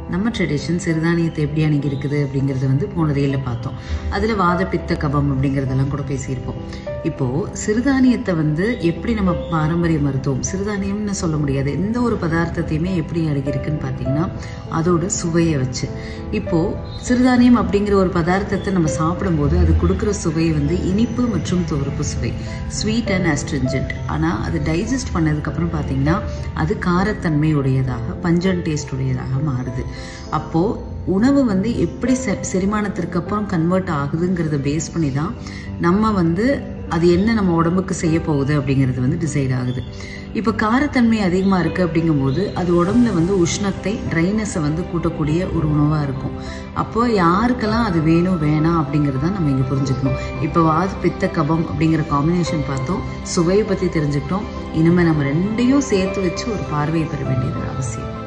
நம்ம ட்ரெடிஷன் சிறுதானியத்தை எப்படி அணுகி இருக்குது அப்படிங்கிறத வந்து போன ரீலில் பார்த்தோம் அதில் வாத பித்த கபம் அப்படிங்கிறதெல்லாம் கூட பேசியிருப்போம் இப்போது சிறுதானியத்தை வந்து எப்படி நம்ம பாரம்பரிய மருத்துவம் சிறுதானியம்னு சொல்ல முடியாது எந்த ஒரு பதார்த்தத்தையுமே எப்படி அணுகிருக்குன்னு பார்த்தீங்கன்னா அதோட சுவையை வச்சு இப்போது சிறுதானியம் அப்படிங்கிற ஒரு பதார்த்தத்தை நம்ம சாப்பிடும்போது அது கொடுக்குற சுவை வந்து இனிப்பு மற்றும் துவர்ப்பு சுவை ஸ்வீட் அண்ட் அஸ்ட்ரிஞ்சன்ட் ஆனால் அது டைஜஸ்ட் பண்ணதுக்கப்புறம் பார்த்தீங்கன்னா அது காரத்தன்மை உடையதாக பஞ்சன் டேஸ்ட் உடையதாக மாறுது அப்போது உணவு வந்து எப்படி செ செரிமானத்திற்கு அப்புறம் கன்வெர்ட் ஆகுதுங்கிறத பேஸ் பண்ணி தான் நம்ம வந்து அது என்ன நம்ம உடம்புக்கு செய்ய போகுது அப்படிங்கிறது வந்து டிசைட் ஆகுது இப்போ காரத்தன்மை அதிகமாக இருக்குது அப்படிங்கும்போது அது உடம்புல வந்து உஷ்ணத்தை ட்ரைனஸை வந்து கூட்டக்கூடிய ஒரு உணவாக இருக்கும் அப்போ யாருக்கெல்லாம் அது வேணும் வேணாம் அப்படிங்கிறது தான் நம்ம இங்கே புரிஞ்சுக்கணும் இப்போ வாது பித்த கபம் அப்படிங்கிற காம்பினேஷன் பார்த்தோம் சுவையை பற்றி தெரிஞ்சுக்கிட்டோம் இனிமேல் நம்ம ரெண்டையும் சேர்த்து வச்சு ஒரு பார்வையை பெற வேண்டியது அவசியம்